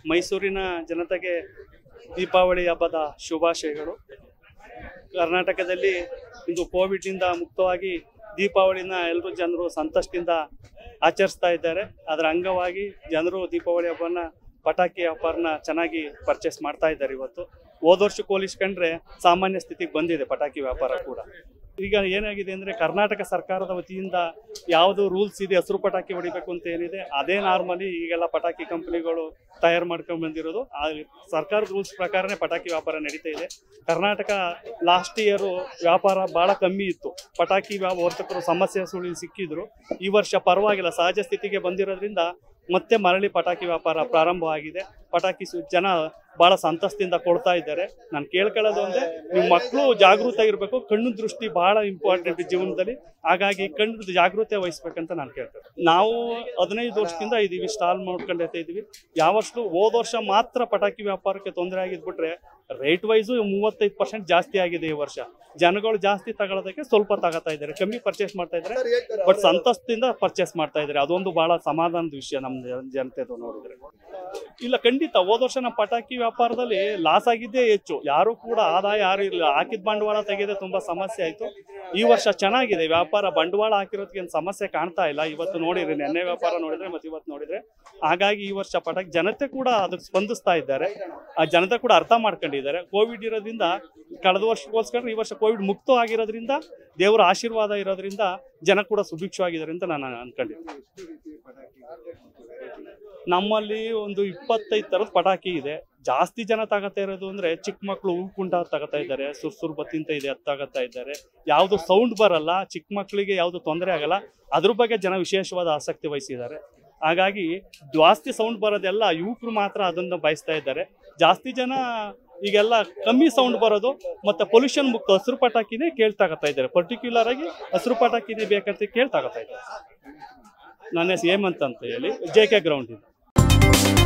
ಮೈಸೂರಿನ ಜನತೆಗೆ ದೀಪಾವಳಿ ಹಬ್ಬದ ಶುಭಾಶಯಗಳು ಕರ್ನಾಟಕದಲ್ಲಿ ಇಂದು ಕೋವಿಡ್ನಿಂದ ಮುಕ್ತವಾಗಿ ದೀಪಾವಳಿನ ಎಲ್ಲರೂ ಜನರು ಸಂತಸದಿಂದ ಆಚರಿಸ್ತಾ ಇದ್ದಾರೆ ಅದರ ಅಂಗವಾಗಿ ಜನರು ದೀಪಾವಳಿ ಹಬ್ಬನ ಪಟಾಕಿ ವ್ಯಾಪಾರನ ಚೆನ್ನಾಗಿ ಪರ್ಚೇಸ್ ಮಾಡ್ತಾ ಇದ್ದಾರೆ ಇವತ್ತು ಹೋದ ವರ್ಷಕ್ಕೆ ಹೋಲಿಸ್ಕೊಂಡ್ರೆ ಸಾಮಾನ್ಯ ಸ್ಥಿತಿಗೆ ಬಂದಿದೆ ಪಟಾಕಿ ವ್ಯಾಪಾರ ಕೂಡ ಈಗ ಏನಾಗಿದೆ ಅಂದ್ರೆ ಕರ್ನಾಟಕ ಸರ್ಕಾರದ ವತಿಯಿಂದ ಯಾವುದು ರೂಲ್ಸ್ ಇದೆ ಹಸಿರು ಪಟಾಕಿ ಹೊಡಿಬೇಕು ಅಂತ ಏನಿದೆ ಅದೇ ನಾರ್ಮಲಿ ಈಗೆಲ್ಲ ಪಟಾಕಿ ಕಂಪನಿಗಳು ತಯಾರು ಮಾಡ್ಕೊಂಡು ಬಂದಿರೋದು ಆ ಸರ್ಕಾರದ ರೂಲ್ಸ್ ಪ್ರಕಾರನೇ ಪಟಾಕಿ ವ್ಯಾಪಾರ ನಡೀತಾ ಇದೆ ಕರ್ನಾಟಕ ಲಾಸ್ಟ್ ಇಯರು ವ್ಯಾಪಾರ ಬಹಳ ಕಮ್ಮಿ ಇತ್ತು ಪಟಾಕಿ ವ್ಯಾ- ವರ್ತಕರು ಸಮಸ್ಯೆ ಸುಳಿ ಸಿಕ್ಕಿದ್ರು ಈ ವರ್ಷ ಪರವಾಗಿಲ್ಲ ಸಹಜ ಸ್ಥಿತಿಗೆ ಬಂದಿರೋದ್ರಿಂದ ಮತ್ತೆ ಮರಳಿ ಪಟಾಕಿ ವ್ಯಾಪಾರ ಪ್ರಾರಂಭವಾಗಿದೆ ಪಟಾಕಿ ಸು- ಜನ ಬಹಳ ಸಂತಸದಿಂದ ಕೊಡ್ತಾ ಇದ್ದಾರೆ ನಾನು ಕೇಳ್ಕೊಳ್ಳೋದು ಅಂದ್ರೆ ನಿಮ್ಮ ಮಕ್ಕಳು ಜಾಗೃತ ಇರಬೇಕು ಕಣ್ಣು ದೃಷ್ಟಿ ಬಹಳ ಇಂಪಾರ್ಟೆಂಟ್ ಜೀವನದಲ್ಲಿ ಹಾಗಾಗಿ ಕಣ್ಣು ಜಾಗೃತಿ ವಹಿಸ್ಬೇಕಂತ ನಾನು ಕೇಳ್ತೇನೆ ನಾವು ಹದಿನೈದು ವರ್ಷದಿಂದ ಇದೀವಿ ಸ್ಟಾಲ್ ಮಾಡ್ಕೊಂಡೈತೆ ಇದೀವಿ ಯಾವ ವರ್ಷ ಹೋದ ವರ್ಷ ಮಾತ್ರ ಪಟಾಕಿ ವ್ಯಾಪಾರಕ್ಕೆ ತೊಂದರೆ ಆಗಿದ್ಬಿಟ್ರೆ ರೇಟ್ ವೈಸು ಮೂವತ್ತೈದು ಪರ್ಸೆಂಟ್ ಜಾಸ್ತಿ ಆಗಿದೆ ಈ ವರ್ಷ ಜನಗಳು ಜಾಸ್ತಿ ತಗೊಳ್ಳೋದಕ್ಕೆ ಸ್ವಲ್ಪ ತಗೋತಾ ಇದ್ದಾರೆ ಕಮ್ಮಿ ಪರ್ಚೇಸ್ ಮಾಡ್ತಾ ಇದ್ದಾರೆ ಬಟ್ ಸಂತಸದಿಂದ ಪರ್ಚೇಸ್ ಮಾಡ್ತಾ ಇದ್ದಾರೆ ಅದೊಂದು ಬಹಳ ಸಮಾಧಾನದ ವಿಷಯ ನಮ್ಮ ಜನ- ಜನತೆದು ನೋಡಿದ್ರೆ ಇಲ್ಲ ಖಂಡಿತ ಹೋದ ವರ್ಷ ನಮ್ಮ ಪಟಾಕಿ ವ್ಯಾಪಾರದಲ್ಲಿ ಲಾಸ್ ಆಗಿದ್ದೇ ಹೆಚ್ಚು ಯಾರು ಕೂಡ ಆದಾಯ ಯಾರು ಇಲ್ಲ ಹಾಕಿದ ಬಂಡವಾಳ ತೆಗೆದೇ ತುಂಬಾ ಸಮಸ್ಯೆ ಆಯ್ತು ಈ ವರ್ಷ ಚೆನ್ನಾಗಿದೆ ವ್ಯಾಪಾರ ಬಂಡವಾಳ ಹಾಕಿರೋದಕ್ಕೆ ಏನು ಸಮಸ್ಯೆ ಕಾಣ್ತಾ ಇಲ್ಲ ಇವತ್ತು ನೋಡಿದ್ರೆ ನೆನ್ನೆ ವ್ಯಾಪಾರ ನೋಡಿದ್ರೆ ಮತ್ತೆ ಇವತ್ತು ನೋಡಿದ್ರೆ ಹಾಗಾಗಿ ಈ ವರ್ಷ ಪಟಾಕಿ ಜನತೆ ಕೂಡ ಅದಕ್ಕೆ ಸ್ಪಂದಿಸ್ತಾ ಇದ್ದಾರೆ ಆ ಜನತೆ ಕೂಡ ಅರ್ಥ ಮಾಡ್ಕೊಂಡಿದ್ದಾರೆ ಕೋವಿಡ್ ಇರೋದ್ರಿಂದ ಕಳೆದ ವರ್ಷಕ್ಕೋಸ್ಕರ ಈ ವರ್ಷ ಕೋವಿಡ್ ಮುಕ್ತ ಆಗಿರೋದ್ರಿಂದ ದೇವರ ಆಶೀರ್ವಾದ ಇರೋದ್ರಿಂದ ಜನ ಕೂಡ ಸುಭಿಕ್ಷವಾಗಿದ್ದಾರೆ ಅಂತ ನಾನು ಅನ್ಕೊಂಡಿದ್ದೀನಿ ನಮ್ಮಲ್ಲಿ ಒಂದು ಇಪ್ಪತ್ತೈದು ಥರದ ಪಟಾಕಿ ಇದೆ ಜಾಸ್ತಿ ಜನ ತಗೋತಾ ಇರೋದು ಅಂದ್ರೆ ಚಿಕ್ಕ ಮಕ್ಕಳು ಹೂಕುಂಡ ತಗೋತಾ ಇದ್ದಾರೆ ಸುರ್ಸುರ್ ಬತ್ತಿಂತ ಇದೆ ಅದು ತಗೋತಾ ಇದ್ದಾರೆ ಯಾವುದು ಸೌಂಡ್ ಬರಲ್ಲ ಚಿಕ್ಕ ಮಕ್ಕಳಿಗೆ ಯಾವುದು ತೊಂದರೆ ಆಗಲ್ಲ ಅದ್ರ ಬಗ್ಗೆ ಜನ ವಿಶೇಷವಾದ ಆಸಕ್ತಿ ವಹಿಸಿದ್ದಾರೆ ಹಾಗಾಗಿ ಜಾಸ್ತಿ ಸೌಂಡ್ ಬರೋದೆಲ್ಲ ಯುವಕರು ಮಾತ್ರ ಅದನ್ನು ಬಯಸ್ತಾ ಇದ್ದಾರೆ ಜಾಸ್ತಿ ಜನ ಈಗೆಲ್ಲ ಕಮ್ಮಿ ಸೌಂಡ್ ಬರೋದು ಮತ್ತೆ ಪೊಲ್ಯೂಷನ್ ಮುಕ್ತ ಹಸಿರು ಪಟಾಕಿನೇ ಕೇಳ್ತಾಗತ್ತಾ ಇದ್ದಾರೆ ಪರ್ಟಿಕ್ಯುಲರ್ ಆಗಿ ಹಸಿರು ಪಟಾಕಿನೇ ಬೇಕಂತ ಕೇಳ್ತಾಗತ್ತಾ ಇದ್ದಾರೆ ನನ್ನ ಹೆಸರು ಹೇಮಂತ್ ಅಂತ ಹೇಳಿ ಜೆ ಕೆ ಗ್ರೌಂಡ್ ಇದೆ